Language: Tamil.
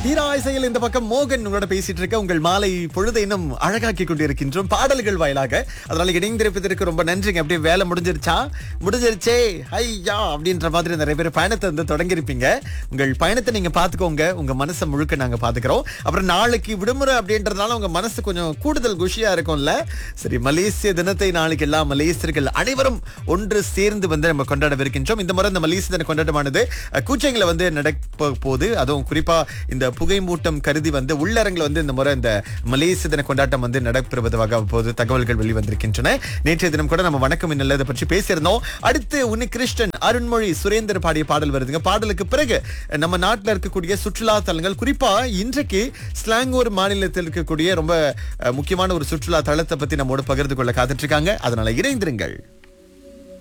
ஹீராய்சையில் இந்த பக்கம் மோகன் உங்களோட பேசிட்டு இருக்க உங்கள் மாலை பொழுதை இன்னும் அழகாக்கி கொண்டிருக்கின்றோம் பாடல்கள் வாயிலாக அதனால இணைந்திருப்பதற்கு ரொம்ப நன்றிங்க அப்படியே வேலை முடிஞ்சிருச்சா முடிஞ்சிருச்சே ஐயா அப்படின்ற மாதிரி நிறைய பேர் பயணத்தை வந்து தொடங்கியிருப்பீங்க உங்கள் பயணத்தை நீங்க பாத்துக்கோங்க உங்க மனசை முழுக்க நாங்க பாத்துக்கிறோம் அப்புறம் நாளைக்கு விடுமுறை அப்படின்றதுனால உங்க மனசு கொஞ்சம் கூடுதல் குஷியா இருக்கும்ல சரி மலேசிய தினத்தை நாளைக்கு எல்லா மலேசியர்கள் அனைவரும் ஒன்று சேர்ந்து வந்து நம்ம கொண்டாடவிருக்கின்றோம் இந்த முறை இந்த மலேசிய தின கொண்டாட்டமானது அஹ், கூச்சைங்களை வந்து நடப்ப போது அதுவும் குறிப்பா இந்த புகை மூட்டம் கருதி வந்து உள்ளரங்கில் வந்து இந்த முறை இந்த மலேசிய தின கொண்டாட்டம் வந்து நடைபெறுவதாக போது தகவல்கள் வெளிவந்திருக்கின்றன நேற்றைய தினம் கூட நம்ம வணக்கம் இன்னல்ல இதை பற்றி பேசியிருந்தோம் அடுத்து உன்னி கிருஷ்ணன் அருண்மொழி சுரேந்தர் பாடிய பாடல் வருதுங்க பாடலுக்கு பிறகு நம்ம நாட்டில் இருக்கக்கூடிய சுற்றுலா தலங்கள் குறிப்பா இன்றைக்கு ஸ்லாங்கூர் மாநிலத்தில் இருக்கக்கூடிய ரொம்ப அஹ், முக்கியமான ஒரு சுற்றுலா தலத்தை பத்தி நம்மோடு பகிர்ந்து கொள்ள காத்துட்டு இருக்காங்க அதனால இணைந்திருங்கள்